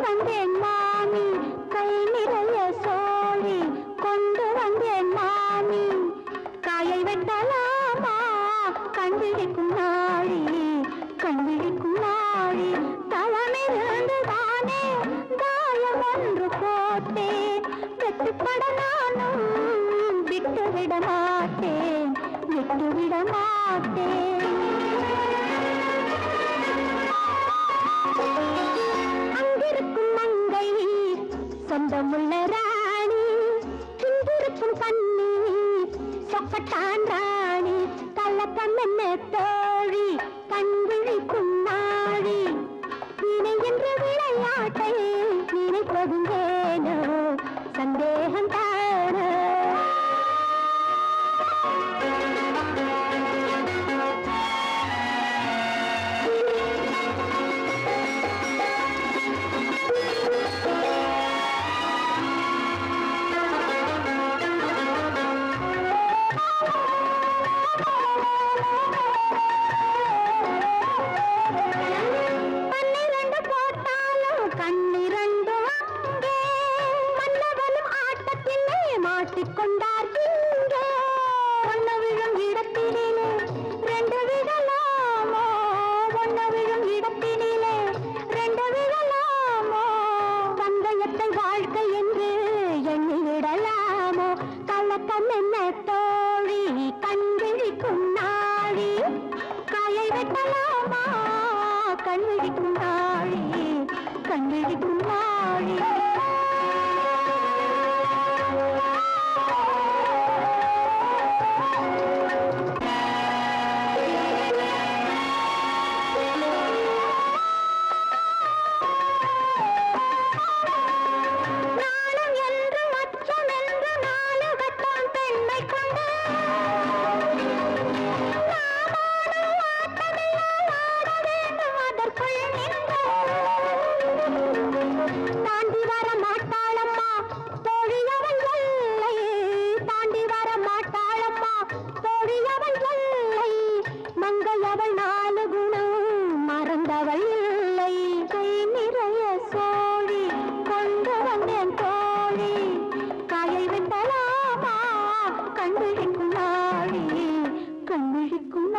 வந்தேன் மாமி கை நிறைய சோழி கொண்டு வந்தேன் மாமி காயை வெட்டலாமா கண்விழிக்கும் நாழி கண்விழிக்கும் நாழி தளமிருந்து தானே காயம் ஒன்று போட்டேன் வெட்டுப்பட நானும் விட்டு விட மாட்டேன் விட்டு விட மாட்டேன் அங்கிருக்கும் மங்கை சொந்தமுள்ள ராணி இங்கிருக்கும் கண்ணி சொக்கட்டான் ராணி கள்ளக்கண் என்ன தோழி கண் விழிக்கும் நாழி இணை என்ற விளையாட்டை நினைப்பதும் ஏனோ சந்தேகம் தானோ பன்னிரண்டு போட்டாலும் கண்ணிரண்டு அங்கே மன்னவனும் ஆட்டத்திலே மாட்டிக்கொண்டார் இங்கே ஒண்ணு விழும் இடத்தினிலே ரெண்டு விழலாமோ ஒண்ணு விழும் இடத்தினிலே ரெண்டு விழலாமோ பந்தயத்தை வாழ்க்கை என்று எண்ணி விடலாமோ கள்ளக்கண் என்ன தோழி கண் விழிக்கும் நாழி காயை வெட்டலாமா கண் விழிக்கும் நாழி கண் விழிக்கும் நாழி நாணம் என்று அச்சம் என்று நாலு வட்டம் பெண்மை கொண்டு நாமானும் ஆட்டமெல்லாம் ஆட வேண்டும் அதற்குள் நின்று. தாண்டி வர மாட்டாளம்மா தோழியவள் எல்லை தாண்டி வர மாட்டாளம்மா தோழியவள் எல்லை மங்கையவள் நாலு குணம் மறந்தவள் இல்லை கை நிறைய சோழி கொண்டு வந்தேன் தோழி காயை வெட்டலாமா கண்விழிக்கும் நாழி கண்விழிக்கும்